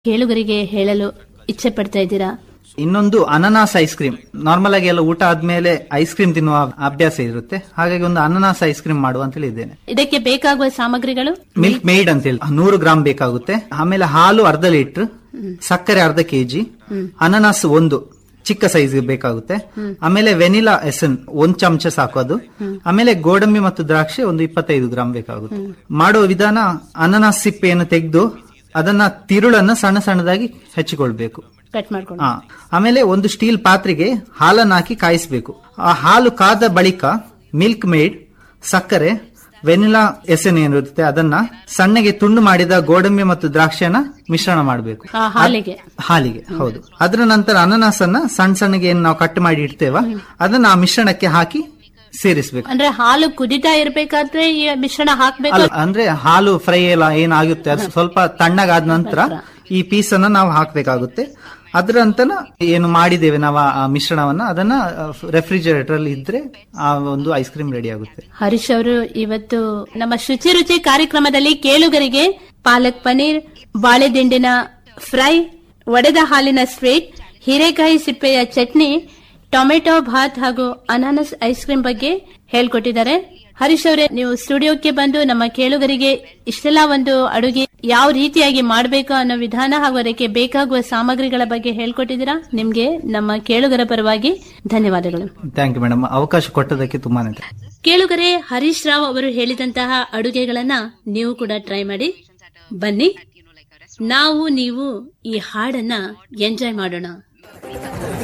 ಕೇಳುಗರಿಗೆ ಹೇಳಲು ಇಚ್ಛೆ ಪಡ್ತಾ ಇದ್ದೀರಾ ಇನ್ನೊಂದು ಅನನಾಸ್ ಐಸ್ ಕ್ರೀಮ್ ನಾರ್ಮಲ್ ಆಗಿ ಎಲ್ಲ ಊಟ ಆದ್ಮೇಲೆ ಐಸ್ ಕ್ರೀಮ್ ತಿನ್ನುವ ಅಭ್ಯಾಸ ಇರುತ್ತೆ ಹಾಗಾಗಿ ಒಂದು ಅನನಾಸ್ ಐಸ್ ಕ್ರೀಮ್ ಮಾಡುವ ಅಂತ ಹೇಳಿದ್ದೇನೆ ಇದಕ್ಕೆ ಬೇಕಾಗುವ ಸಾಮಗ್ರಿಗಳು ಮಿಲ್ಕ್ ಮೇಡ್ ಅಂತ ಹೇಳಿ ನೂರು ಗ್ರಾಮ್ ಬೇಕಾಗುತ್ತೆ ಆಮೇಲೆ ಹಾಲು ಅರ್ಧ ಲೀಟರ್ ಸಕ್ಕರೆ ಅರ್ಧ ಕೆಜಿ ಅನನಾಸ್ ಒಂದು ಚಿಕ್ಕ ಸೈಜ್ ಬೇಕಾಗುತ್ತೆ ಆಮೇಲೆ ವೆನಿಲಾ ಎಸನ್ ಒಂದ್ ಚಮಚ ಸಾಕು ಅದು ಆಮೇಲೆ ಗೋಡಂಬಿ ಮತ್ತು ದ್ರಾಕ್ಷಿ ಒಂದು ಇಪ್ಪತ್ತೈದು ಗ್ರಾಮ್ ಬೇಕಾಗುತ್ತೆ ಮಾಡುವ ವಿಧಾನ ಅನನಾಸ್ ಸಿಪ್ಪೆಯನ್ನು ತೆಗೆದು ಅದನ್ನ ತಿರುಳನ್ನ ಸಣ್ಣ ಸಣ್ಣದಾಗಿ ಹೆಚ್ಚಿಕೊಳ್ಬೇಕು ಕಟ್ ಮಾಡ್ಕೊಂಡು ಹಾ ಆಮೇಲೆ ಒಂದು ಸ್ಟೀಲ್ ಪಾತ್ರೆಗೆ ಹಾಲನ್ನು ಹಾಕಿ ಕಾಯಿಸಬೇಕು ಆ ಹಾಲು ಕಾದ ಬಳಿಕ ಮಿಲ್ಕ್ ಮೇಡ್ ಸಕ್ಕರೆ ವೆನಿಲಾ ಎಸೆನ್ ಏನಿರುತ್ತೆ ಅದನ್ನ ಸಣ್ಣಗೆ ತುಂಡು ಮಾಡಿದ ಗೋಡಂಬಿ ಮತ್ತು ದ್ರಾಕ್ಷಿಯನ್ನ ಮಿಶ್ರಣ ಮಾಡಬೇಕು ಆ ಹಾಲಿಗೆ ಹಾಲಿಗೆ ಹೌದು ಅದರ ನಂತರ ಅನನಾಸ್ ಅನ್ನ ಸಣ್ಣ ಸಣ್ಣಗೆ ಏನ್ ನಾವು ಕಟ್ ಮಾಡಿ ಇಡ್ತೇವ ಅದನ್ನ ಆ ಮಿಶ್ರಣಕ್ಕೆ ಹಾಕಿ ಸೇರಿಸಬೇಕು ಅಂದ್ರೆ ಹಾಲು ಕುದಿತಾ ಇರ್ಬೇಕಾದ್ರೆ ಈ ಮಿಶ್ರಣ ಹಾಕ್ಬೇಕು ಅಲ್ಲ ಅಂದ್ರೆ ಹಾಲು ಫ್ರೈ ಎಲ್ಲ ಏನಾಗುತ್ತೆ ಅದು ಸ್ವಲ್ಪ ತಣ್ಣಗಾದ ನಂತರ ಈ ಪೀಸ್ ಅನ್ನ ನಾವು ಹಾಕ್ಬೇಕಾಗುತ್ತೆ ಅದ್ರ ನಂತರ ಏನು ಮಾಡಿದ್ದೇವೆ ನಾವು ಆ ಮಿಶ್ರಣವನ್ನ ಅದನ್ನ ರೆಫ್ರಿಜರೇಟರ್ ಅಲ್ಲಿ ಇದ್ರೆ ಆ ಒಂದು ಐಸ್ ಕ್ರೀಮ್ ರೆಡಿ ಆಗುತ್ತೆ ಹರೀಶ್ ಅವರು ಇವತ್ತು ನಮ್ಮ ಶುಚಿ ರುಚಿ ಕಾರ್ಯಕ್ರಮದಲ್ಲಿ ಕೇಳುಗರಿಗೆ ಪಾಲಕ್ ಪನೀರ್ ಬಾಳೆದಿಂಡಿನ ಫ್ರೈ ಒಡೆದ ಹಾಲಿನ ಸ್ವೀಟ್ ಹೀರೆಕಾಯಿ ಸಿಪ್ಪೆಯ ಚಟ್ನಿ ಟೊಮೆಟೊ ಭಾತ್ ಹಾಗೂ ಅನಾನಸ್ ಐಸ್ ಕ್ರೀಮ್ ಬಗ್ಗೆ ಹೇಳ್ಕೊಟ್ಟಿದ್ದಾರೆ ಹರೀಶ್ ಅವರೇ ನೀವು ಸ್ಟುಡಿಯೋಕ್ಕೆ ಬಂದು ನಮ್ಮ ಕೇಳುಗರಿಗೆ ಇಷ್ಟೆಲ್ಲ ಒಂದು ಅಡುಗೆ ಯಾವ ರೀತಿಯಾಗಿ ಮಾಡಬೇಕು ಅನ್ನೋ ವಿಧಾನ ಹಾಗೂ ಅದಕ್ಕೆ ಬೇಕಾಗುವ ಸಾಮಗ್ರಿಗಳ ಬಗ್ಗೆ ಹೇಳ್ಕೊಟ್ಟಿದ್ದೀರಾ ನಿಮ್ಗೆ ನಮ್ಮ ಕೇಳುಗರ ಪರವಾಗಿ ಧನ್ಯವಾದಗಳು ಥ್ಯಾಂಕ್ ಯು ಮೇಡಮ್ ಅವಕಾಶ ಕೊಟ್ಟದಕ್ಕೆ ತುಂಬಾನೇ thanks. ಕೇಳುಗರೆ ಹರೀಶ್ ರಾವ್ ಅವರು ಹೇಳಿದಂತಹ ಅಡುಗೆಗಳನ್ನ ನೀವು ಕೂಡ ಟ್ರೈ ಮಾಡಿ ಬನ್ನಿ ನಾವು ನೀವು ಈ ಹಾಡನ್ನ ಎಂಜಾಯ್ ಮಾಡೋಣ